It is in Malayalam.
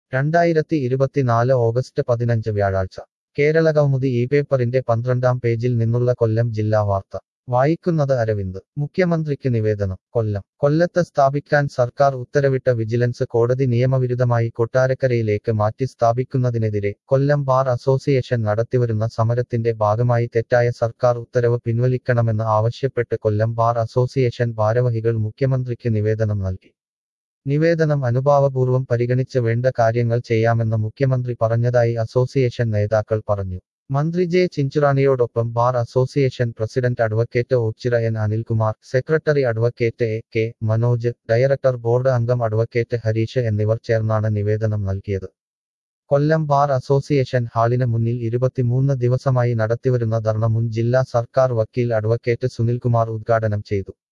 രണ്ടായിരത്തി ഇരുപത്തിനാല് ഓഗസ്റ്റ് പതിനഞ്ച് വ്യാഴാഴ്ച കേരള കൗമുദി ഈ പേപ്പറിന്റെ പന്ത്രണ്ടാം പേജിൽ നിന്നുള്ള കൊല്ലം ജില്ലാ വാർത്ത വായിക്കുന്നത് അരവിന്ദ് മുഖ്യമന്ത്രിക്ക് നിവേദനം കൊല്ലം കൊല്ലത്ത് സ്ഥാപിക്കാൻ സർക്കാർ ഉത്തരവിട്ട വിജിലൻസ് കോടതി നിയമവിരുദ്ധമായി കൊട്ടാരക്കരയിലേക്ക് മാറ്റി സ്ഥാപിക്കുന്നതിനെതിരെ കൊല്ലം ബാർ അസോസിയേഷൻ നടത്തിവരുന്ന സമരത്തിന്റെ ഭാഗമായി തെറ്റായ സർക്കാർ ഉത്തരവ് പിൻവലിക്കണമെന്ന് ആവശ്യപ്പെട്ട് കൊല്ലം ബാർ അസോസിയേഷൻ ഭാരവാഹികൾ മുഖ്യമന്ത്രിക്ക് നിവേദനം നൽകി നിവേദനം അനുഭാവപൂർവ്വം പരിഗണിച്ച് വേണ്ട കാര്യങ്ങൾ ചെയ്യാമെന്ന് മുഖ്യമന്ത്രി പറഞ്ഞതായി അസോസിയേഷൻ നേതാക്കൾ പറഞ്ഞു മന്ത്രി ജെ ചിഞ്ചുറാണിയോടൊപ്പം bar association president advocate Ochira N Anilkumar secretary advocate A K Manoj director board അംഗം അഡ്വക്കേറ്റ് ഹരീഷ് എന്നിവർ ചേർന്നാണ് നിവേദനം നൽകിയത് കൊല്ലം ബാർ അസോസിയേഷൻ ഹാളിന് മുന്നിൽ ഇരുപത്തിമൂന്ന് ദിവസമായി നടത്തിവരുന്ന ധർണ മുൻ ജില്ലാ സർക്കാർ വക്കീൽ അഡ്വക്കേറ്റ് സുനിൽകുമാർ ഉദ്ഘാടനം ചെയ്തു